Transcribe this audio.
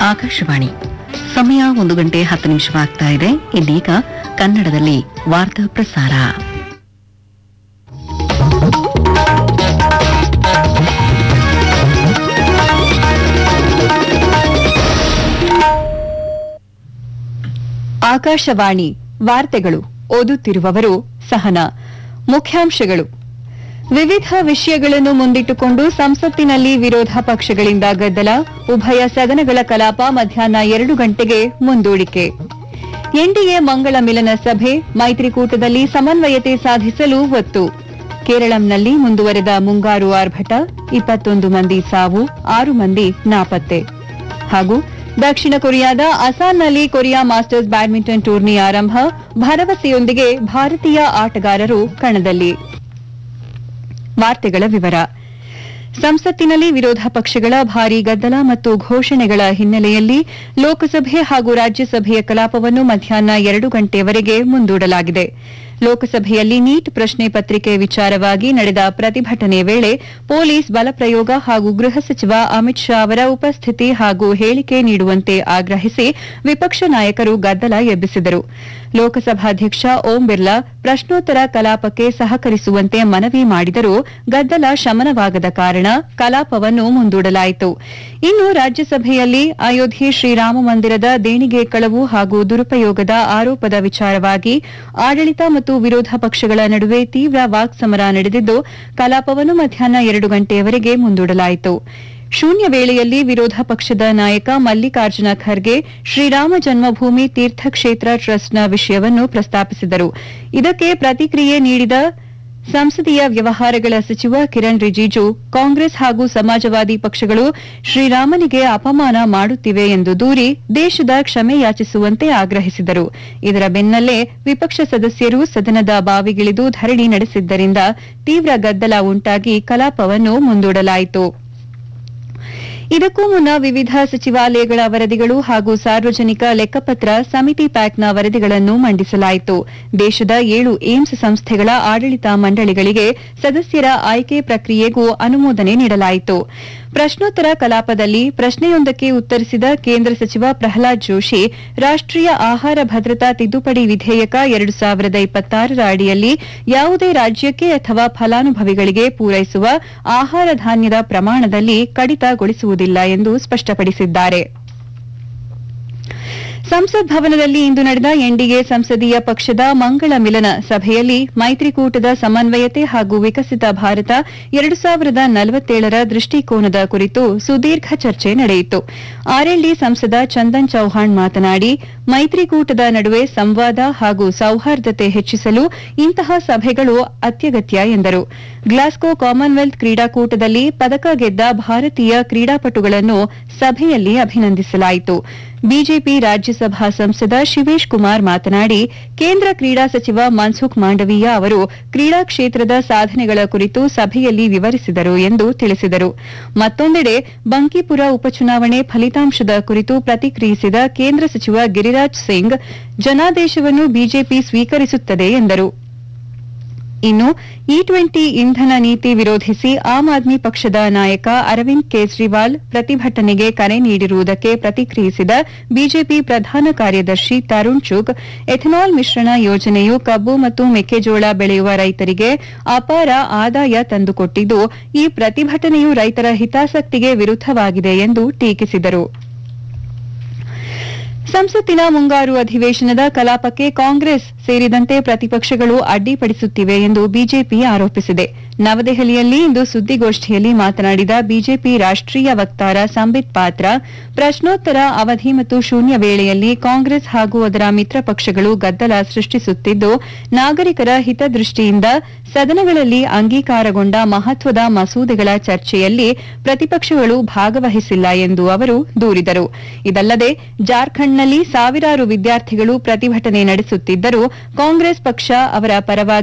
ಆಕಾಶವಾಣಿ ಸಮಯ ಒಂದು ಗಂಟೆ ಹತ್ತು ನಿಮಿಷವಾಗ್ತಾ ಇದೆ ಇದೀಗ ಕನ್ನಡದಲ್ಲಿ ವಾರ್ತಾ ಪ್ರಸಾರ ಆಕಾಶವಾಣಿ ವಾರ್ತೆಗಳು ಓದುತ್ತಿರುವವರು ಸಹನಾ ಮುಖ್ಯಾಂಶಗಳು ವಿವಿಧ ವಿಷಯಗಳನ್ನು ಮುಂದಿಟ್ಟುಕೊಂಡು ಸಂಸತ್ತಿನಲ್ಲಿ ವಿರೋಧ ಪಕ್ಷಗಳಿಂದ ಗದ್ದಲ ಉಭಯ ಸದನಗಳ ಕಲಾಪ ಮಧ್ಯಾಹ್ನ ಎರಡು ಗಂಟೆಗೆ ಮುಂದೂಡಿಕೆ ಎನ್ಡಿಎ ಮಂಗಳ ಮಿಲನ ಸಭೆ ಮೈತ್ರಿಕೂಟದಲ್ಲಿ ಸಮನ್ವಯತೆ ಸಾಧಿಸಲು ಒತ್ತು ಕೇರಳಂನಲ್ಲಿ ಮುಂದುವರೆದ ಮುಂಗಾರು ಆರ್ಭಟ ಇಪ್ಪತ್ತೊಂದು ಮಂದಿ ಸಾವು ಆರು ಮಂದಿ ನಾಪತ್ತೆ ಹಾಗೂ ದಕ್ಷಿಣ ಕೊರಿಯಾದ ಅಸಾನ್ನಲ್ಲಿ ಕೊರಿಯಾ ಮಾಸ್ಟರ್ಸ್ ಬ್ಯಾಡ್ಮಿಂಟನ್ ಟೂರ್ನಿ ಆರಂಭ ಭರವಸೆಯೊಂದಿಗೆ ಭಾರತೀಯ ಆಟಗಾರರು ಕಣದಲ್ಲಿ ವಾರ್ತೆಗಳ ವಿವರ ಸಂಸತ್ತಿನಲ್ಲಿ ವಿರೋಧ ಪಕ್ಷಗಳ ಭಾರೀ ಗದ್ದಲ ಮತ್ತು ಘೋಷಣೆಗಳ ಹಿನ್ನೆಲೆಯಲ್ಲಿ ಲೋಕಸಭೆ ಹಾಗೂ ರಾಜ್ಯಸಭೆಯ ಕಲಾಪವನ್ನು ಮಧ್ಯಾಹ್ನ ಎರಡು ಗಂಟೆಯವರೆಗೆ ಮುಂದೂಡಲಾಗಿದೆ ಲೋಕಸಭೆಯಲ್ಲಿ ನೀಟ್ ಪ್ರಶ್ನೆ ಪತ್ರಿಕೆ ವಿಚಾರವಾಗಿ ನಡೆದ ಪ್ರತಿಭಟನೆ ವೇಳೆ ಪೊಲೀಸ್ ಬಲಪ್ರಯೋಗ ಹಾಗೂ ಗೃಹ ಸಚಿವ ಅಮಿತ್ ಶಾ ಅವರ ಉಪಸ್ಥಿತಿ ಹಾಗೂ ಹೇಳಿಕೆ ನೀಡುವಂತೆ ಆಗ್ರಹಿಸಿ ವಿಪಕ್ಷ ನಾಯಕರು ಗದ್ದಲ ಎಬ್ಬಿಸಿದರು ಲೋಕಸಭಾಧ್ಯಕ್ಷ ಓಂ ಬಿರ್ಲಾ ಪ್ರಶ್ನೋತ್ತರ ಕಲಾಪಕ್ಕೆ ಸಹಕರಿಸುವಂತೆ ಮನವಿ ಮಾಡಿದರೂ ಗದ್ದಲ ಶಮನವಾಗದ ಕಾರಣ ಕಲಾಪವನ್ನು ಮುಂದೂಡಲಾಯಿತು ಇನ್ನು ರಾಜ್ಯಸಭೆಯಲ್ಲಿ ಅಯೋಧ್ಯೆ ಶ್ರೀರಾಮ ಮಂದಿರದ ದೇಣಿಗೆ ಕಳವು ಹಾಗೂ ದುರುಪಯೋಗದ ಆರೋಪದ ವಿಚಾರವಾಗಿ ಆಡಳಿತ ಮತ್ತು ವಿರೋಧ ಪಕ್ಷಗಳ ನಡುವೆ ತೀವ್ರ ವಾಕ್ಸಮರ ನಡೆದಿದ್ದು ಕಲಾಪವನ್ನು ಮಧ್ಯಾಹ್ನ ಎರಡು ಗಂಟೆಯವರೆಗೆ ಮುಂದೂಡಲಾಯಿತು ಶೂನ್ಯ ವೇಳೆಯಲ್ಲಿ ವಿರೋಧ ಪಕ್ಷದ ನಾಯಕ ಮಲ್ಲಿಕಾರ್ಜುನ ಖರ್ಗೆ ಶ್ರೀರಾಮ ಜನ್ಮಭೂಮಿ ತೀರ್ಥಕ್ಷೇತ್ರ ಟ್ರಸ್ಟ್ನ ವಿಷಯವನ್ನು ಪ್ರಸ್ತಾಪಿಸಿದರು ಇದಕ್ಕೆ ಪ್ರತಿಕ್ರಿಯೆ ನೀಡಿದ ಸಂಸದೀಯ ವ್ಯವಹಾರಗಳ ಸಚಿವ ಕಿರಣ್ ರಿಜಿಜು ಕಾಂಗ್ರೆಸ್ ಹಾಗೂ ಸಮಾಜವಾದಿ ಪಕ್ಷಗಳು ಶ್ರೀರಾಮನಿಗೆ ಅಪಮಾನ ಮಾಡುತ್ತಿವೆ ಎಂದು ದೂರಿ ದೇಶದ ಕ್ಷಮೆ ಯಾಚಿಸುವಂತೆ ಆಗ್ರಹಿಸಿದರು ಇದರ ಬೆನ್ನಲ್ಲೇ ವಿಪಕ್ಷ ಸದಸ್ಯರು ಸದನದ ಬಾವಿಗಿಳಿದು ಧರಣಿ ನಡೆಸಿದ್ದರಿಂದ ತೀವ್ರ ಗದ್ದಲ ಉಂಟಾಗಿ ಕಲಾಪವನ್ನು ಮುಂದೂಡಲಾಯಿತು ಇದಕ್ಕೂ ಮುನ್ನ ವಿವಿಧ ಸಚಿವಾಲಯಗಳ ವರದಿಗಳು ಹಾಗೂ ಸಾರ್ವಜನಿಕ ಲೆಕ್ಕಪತ್ರ ಸಮಿತಿ ಪ್ಯಾಕ್ನ ವರದಿಗಳನ್ನು ಮಂಡಿಸಲಾಯಿತು ದೇಶದ ಏಳು ಏಮ್ಸ್ ಸಂಸ್ಥೆಗಳ ಆಡಳಿತ ಮಂಡಳಿಗಳಿಗೆ ಸದಸ್ಯರ ಆಯ್ಕೆ ಪ್ರಕ್ರಿಯೆಗೂ ಅನುಮೋದನೆ ನೀಡಲಾಯಿತು ಪ್ರಶ್ನೋತ್ತರ ಕಲಾಪದಲ್ಲಿ ಪ್ರಶ್ನೆಯೊಂದಕ್ಕೆ ಉತ್ತರಿಸಿದ ಕೇಂದ್ರ ಸಚಿವ ಪ್ರಹ್ಲಾದ್ ಜೋಶಿ ರಾಷ್ಟೀಯ ಆಹಾರ ಭದ್ರತಾ ತಿದ್ದುಪಡಿ ವಿಧೇಯಕ ಎರಡು ಸಾವಿರದ ಇಪ್ಪತ್ತಾರರ ಅಡಿಯಲ್ಲಿ ಯಾವುದೇ ರಾಜ್ಯಕ್ಕೆ ಅಥವಾ ಫಲಾನುಭವಿಗಳಿಗೆ ಪೂರೈಸುವ ಆಹಾರ ಧಾನ್ಯದ ಪ್ರಮಾಣದಲ್ಲಿ ಕಡಿತಗೊಳಿಸುವುದಿಲ್ಲ ಎಂದು ಸ್ಪಷ್ಟಪಡಿಸಿದ್ದಾರೆ ಸಂಸತ್ ಭವನದಲ್ಲಿ ಇಂದು ನಡೆದ ಎನ್ಡಿಎ ಸಂಸದೀಯ ಪಕ್ಷದ ಮಂಗಳ ಮಿಲನ ಸಭೆಯಲ್ಲಿ ಮೈತ್ರಿಕೂಟದ ಸಮನ್ವಯತೆ ಹಾಗೂ ವಿಕಸಿತ ಭಾರತ ಎರಡು ಸಾವಿರದ ನಲವತ್ತೇಳರ ದೃಷ್ಟಿಕೋನದ ಕುರಿತು ಸುದೀರ್ಘ ಚರ್ಚೆ ನಡೆಯಿತು ಆರ್ಎಲ್ಡಿ ಸಂಸದ ಚಂದನ್ ಚೌಹಾಣ್ ಮಾತನಾಡಿ ಮೈತ್ರಿಕೂಟದ ನಡುವೆ ಸಂವಾದ ಹಾಗೂ ಸೌಹಾರ್ದತೆ ಹೆಚ್ಚಿಸಲು ಇಂತಹ ಸಭೆಗಳು ಅತ್ಯಗತ್ಯ ಎಂದರು ಗ್ಲಾಸ್ಗೋ ಕಾಮನ್ವೆಲ್ತ್ ಕ್ರೀಡಾಕೂಟದಲ್ಲಿ ಪದಕ ಗೆದ್ದ ಭಾರತೀಯ ಕ್ರೀಡಾಪಟುಗಳನ್ನು ಸಭೆಯಲ್ಲಿ ಅಭಿನಂದಿಸಲಾಯಿತು ಬಿಜೆಪಿ ರಾಜ್ಯಸಭಾ ಸಂಸದ ಶಿವೇಶ್ ಕುಮಾರ್ ಮಾತನಾಡಿ ಕೇಂದ್ರ ಕ್ರೀಡಾ ಸಚಿವ ಮನ್ಸುಖ್ ಮಾಂಡವೀಯ ಅವರು ಕ್ರೀಡಾ ಕ್ಷೇತ್ರದ ಸಾಧನೆಗಳ ಕುರಿತು ಸಭೆಯಲ್ಲಿ ವಿವರಿಸಿದರು ಎಂದು ತಿಳಿಸಿದರು ಮತ್ತೊಂದೆಡೆ ಬಂಕಿಪುರ ಉಪಚುನಾವಣೆ ಫಲಿತಾಂಶದ ಕುರಿತು ಪ್ರತಿಕ್ರಿಯಿಸಿದ ಕೇಂದ್ರ ಸಚಿವ ಗಿರಿರಾಜ್ ಸಿಂಗ್ ಜನಾದೇಶವನ್ನು ಬಿಜೆಪಿ ಸ್ವೀಕರಿಸುತ್ತದೆ ಎಂದರು ಇನ್ನು ಇ ಟ್ವೆಂಟಿ ಇಂಧನ ನೀತಿ ವಿರೋಧಿಸಿ ಆಮ್ ಆದ್ಮಿ ಪಕ್ಷದ ನಾಯಕ ಅರವಿಂದ್ ಕೇಜ್ರಿವಾಲ್ ಪ್ರತಿಭಟನೆಗೆ ಕರೆ ನೀಡಿರುವುದಕ್ಕೆ ಪ್ರತಿಕ್ರಿಯಿಸಿದ ಬಿಜೆಪಿ ಪ್ರಧಾನ ಕಾರ್ಯದರ್ಶಿ ತರುಣ್ ಚುಗ್ ಎಥೆನಾಲ್ ಮಿಶ್ರಣ ಯೋಜನೆಯು ಕಬ್ಬು ಮತ್ತು ಮೆಕ್ಕೆಜೋಳ ಬೆಳೆಯುವ ರೈತರಿಗೆ ಅಪಾರ ಆದಾಯ ತಂದುಕೊಟ್ಟಿದ್ದು ಈ ಪ್ರತಿಭಟನೆಯು ರೈತರ ಹಿತಾಸಕ್ತಿಗೆ ವಿರುದ್ದವಾಗಿದೆ ಎಂದು ಟೀಕಿಸಿದರು ಸಂಸತ್ತಿನ ಮುಂಗಾರು ಅಧಿವೇಶನದ ಕಲಾಪಕ್ಕೆ ಕಾಂಗ್ರೆಸ್ ಸೇರಿದಂತೆ ಪ್ರತಿಪಕ್ಷಗಳು ಅಡ್ಡಿಪಡಿಸುತ್ತಿವೆ ಎಂದು ಬಿಜೆಪಿ ಆರೋಪಿಸಿದೆ ನವದೆಹಲಿಯಲ್ಲಿ ಇಂದು ಸುದ್ದಿಗೋಷ್ಠಿಯಲ್ಲಿ ಮಾತನಾಡಿದ ಬಿಜೆಪಿ ರಾಷ್ಟೀಯ ವಕ್ತಾರ ಸಂಬಿತ್ ಪಾತ್ರ ಪ್ರಶ್ನೋತ್ತರ ಅವಧಿ ಮತ್ತು ಶೂನ್ಯ ವೇಳೆಯಲ್ಲಿ ಕಾಂಗ್ರೆಸ್ ಹಾಗೂ ಅದರ ಮಿತ್ರ ಪಕ್ಷಗಳು ಗದ್ದಲ ಸೃಷ್ಟಿಸುತ್ತಿದ್ದು ನಾಗರಿಕರ ಹಿತದೃಷ್ಟಿಯಿಂದ ಸದನಗಳಲ್ಲಿ ಅಂಗೀಕಾರಗೊಂಡ ಮಹತ್ವದ ಮಸೂದೆಗಳ ಚರ್ಚೆಯಲ್ಲಿ ಪ್ರತಿಪಕ್ಷಗಳು ಭಾಗವಹಿಸಿಲ್ಲ ಎಂದು ಅವರು ದೂರಿದರು ಇದಲ್ಲದೆ ಜಾರ್ಖಂಡ್ನಲ್ಲಿ ಸಾವಿರಾರು ವಿದ್ಯಾರ್ಥಿಗಳು ಪ್ರತಿಭಟನೆ ನಡೆಸುತ್ತಿದ್ದರೂ ಕಾಂಗ್ರೆಸ್ ಪಕ್ಷ ಅವರ ಪರವಾಗಿ